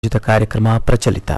ಉಚಿತ ಕಾರ್ಯಕ್ರಮ ಪ್ರಚಲಿತ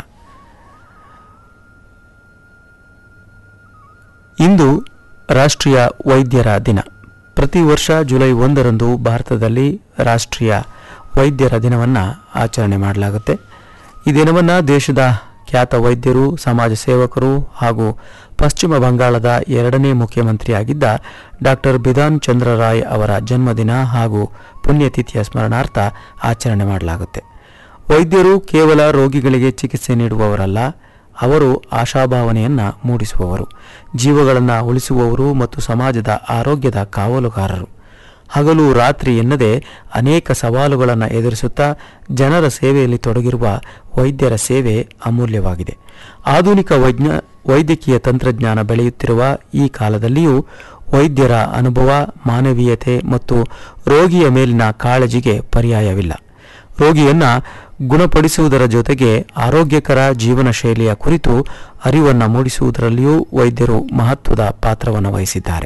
ಇಂದು ರಾಷ್ಟ್ರೀಯ ವೈದ್ಯರ ದಿನ ಪ್ರತಿ ವರ್ಷ ಜುಲೈ ಒಂದರಂದು ಭಾರತದಲ್ಲಿ ರಾಷ್ಟ್ರೀಯ ವೈದ್ಯರ ದಿನವನ್ನು ಆಚರಣೆ ಮಾಡಲಾಗುತ್ತೆ ಈ ದಿನವನ್ನು ದೇಶದ ಖ್ಯಾತ ವೈದ್ಯರು ಸಮಾಜ ಸೇವಕರು ಹಾಗೂ ಪಶ್ಚಿಮ ಬಂಗಾಳದ ಎರಡನೇ ಮುಖ್ಯಮಂತ್ರಿಯಾಗಿದ್ದ ಡಾಕ್ಟರ್ ಬಿಧಾನ್ ಚಂದ್ರ ರಾಯ್ ಅವರ ಜನ್ಮದಿನ ಹಾಗೂ ಪುಣ್ಯತಿಥಿಯ ಸ್ಮರಣಾರ್ಥ ಆಚರಣೆ ಮಾಡಲಾಗುತ್ತೆ ವೈದ್ಯರು ಕೇವಲ ರೋಗಿಗಳಿಗೆ ಚಿಕಿತ್ಸೆ ನೀಡುವವರಲ್ಲ ಅವರು ಆಶಾಭಾವನೆಯನ್ನು ಮೂಡಿಸುವವರು ಜೀವಗಳನ್ನು ಉಳಿಸುವವರು ಮತ್ತು ಸಮಾಜದ ಆರೋಗ್ಯದ ಕಾವಲುಗಾರರು ಹಗಲು ರಾತ್ರಿ ಎನ್ನದೆ ಅನೇಕ ಸವಾಲುಗಳನ್ನು ಎದುರಿಸುತ್ತಾ ಜನರ ಸೇವೆಯಲ್ಲಿ ತೊಡಗಿರುವ ವೈದ್ಯರ ಸೇವೆ ಅಮೂಲ್ಯವಾಗಿದೆ ಆಧುನಿಕ ವೈಜ್ಞ ವೈದ್ಯಕೀಯ ತಂತ್ರಜ್ಞಾನ ಬೆಳೆಯುತ್ತಿರುವ ಈ ಕಾಲದಲ್ಲಿಯೂ ವೈದ್ಯರ ಅನುಭವ ಮಾನವೀಯತೆ ಮತ್ತು ರೋಗಿಯ ಮೇಲಿನ ಕಾಳಜಿಗೆ ಪರ್ಯಾಯವಿಲ್ಲ ರೋಗಿಯನ್ನ ಗುಣಪಡಿಸುವುದರ ಜೊತೆಗೆ ಆರೋಗ್ಯಕರ ಜೀವನ ಶೈಲಿಯ ಕುರಿತು ಅರಿವನ್ನು ಮೂಡಿಸುವುದರಲ್ಲಿಯೂ ವೈದ್ಯರು ಮಹತ್ವದ ಪಾತ್ರವನ್ನು ವಹಿಸಿದ್ದಾರೆ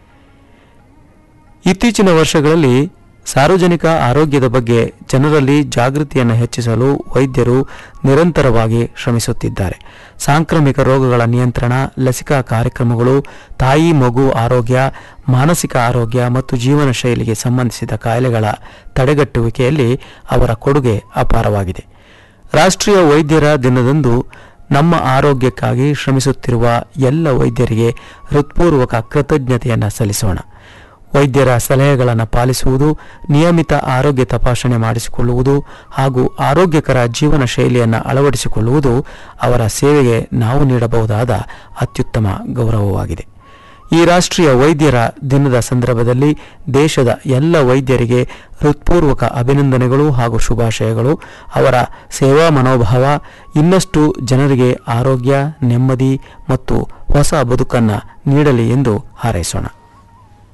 ಇತ್ತೀಚಿನ ವರ್ಷಗಳಲ್ಲಿ ಸಾರ್ವಜನಿಕ ಆರೋಗ್ಯದ ಬಗ್ಗೆ ಜನರಲ್ಲಿ ಜಾಗೃತಿಯನ್ನು ಹೆಚ್ಚಿಸಲು ವೈದ್ಯರು ನಿರಂತರವಾಗಿ ಶ್ರಮಿಸುತ್ತಿದ್ದಾರೆ ಸಾಂಕ್ರಾಮಿಕ ರೋಗಗಳ ನಿಯಂತ್ರಣ ಲಸಿಕಾ ಕಾರ್ಯಕ್ರಮಗಳು ತಾಯಿ ಮಗು ಆರೋಗ್ಯ ಮಾನಸಿಕ ಆರೋಗ್ಯ ಮತ್ತು ಜೀವನ ಶೈಲಿಗೆ ಸಂಬಂಧಿಸಿದ ಕಾಯಿಲೆಗಳ ತಡೆಗಟ್ಟುವಿಕೆಯಲ್ಲಿ ಅವರ ಕೊಡುಗೆ ಅಪಾರವಾಗಿದೆ ರಾಷ್ಟ್ರೀಯ ವೈದ್ಯರ ದಿನದಂದು ನಮ್ಮ ಆರೋಗ್ಯಕ್ಕಾಗಿ ಶ್ರಮಿಸುತ್ತಿರುವ ಎಲ್ಲ ವೈದ್ಯರಿಗೆ ಹೃತ್ಪೂರ್ವಕ ಕೃತಜ್ಞತೆಯನ್ನು ಸಲ್ಲಿಸೋಣ ವೈದ್ಯರ ಸಲಹೆಗಳನ್ನು ಪಾಲಿಸುವುದು ನಿಯಮಿತ ಆರೋಗ್ಯ ತಪಾಸಣೆ ಮಾಡಿಸಿಕೊಳ್ಳುವುದು ಹಾಗೂ ಆರೋಗ್ಯಕರ ಜೀವನ ಶೈಲಿಯನ್ನು ಅಳವಡಿಸಿಕೊಳ್ಳುವುದು ಅವರ ಸೇವೆಗೆ ನಾವು ನೀಡಬಹುದಾದ ಅತ್ಯುತ್ತಮ ಗೌರವವಾಗಿದೆ ಈ ರಾಷ್ಟ್ರೀಯ ವೈದ್ಯರ ದಿನದ ಸಂದರ್ಭದಲ್ಲಿ ದೇಶದ ಎಲ್ಲ ವೈದ್ಯರಿಗೆ ಹೃತ್ಪೂರ್ವಕ ಅಭಿನಂದನೆಗಳು ಹಾಗೂ ಶುಭಾಶಯಗಳು ಅವರ ಸೇವಾ ಮನೋಭಾವ ಇನ್ನಷ್ಟು ಜನರಿಗೆ ಆರೋಗ್ಯ ನೆಮ್ಮದಿ ಮತ್ತು ಹೊಸ ಬದುಕನ್ನು ನೀಡಲಿ ಎಂದು ಹಾರೈಸೋಣ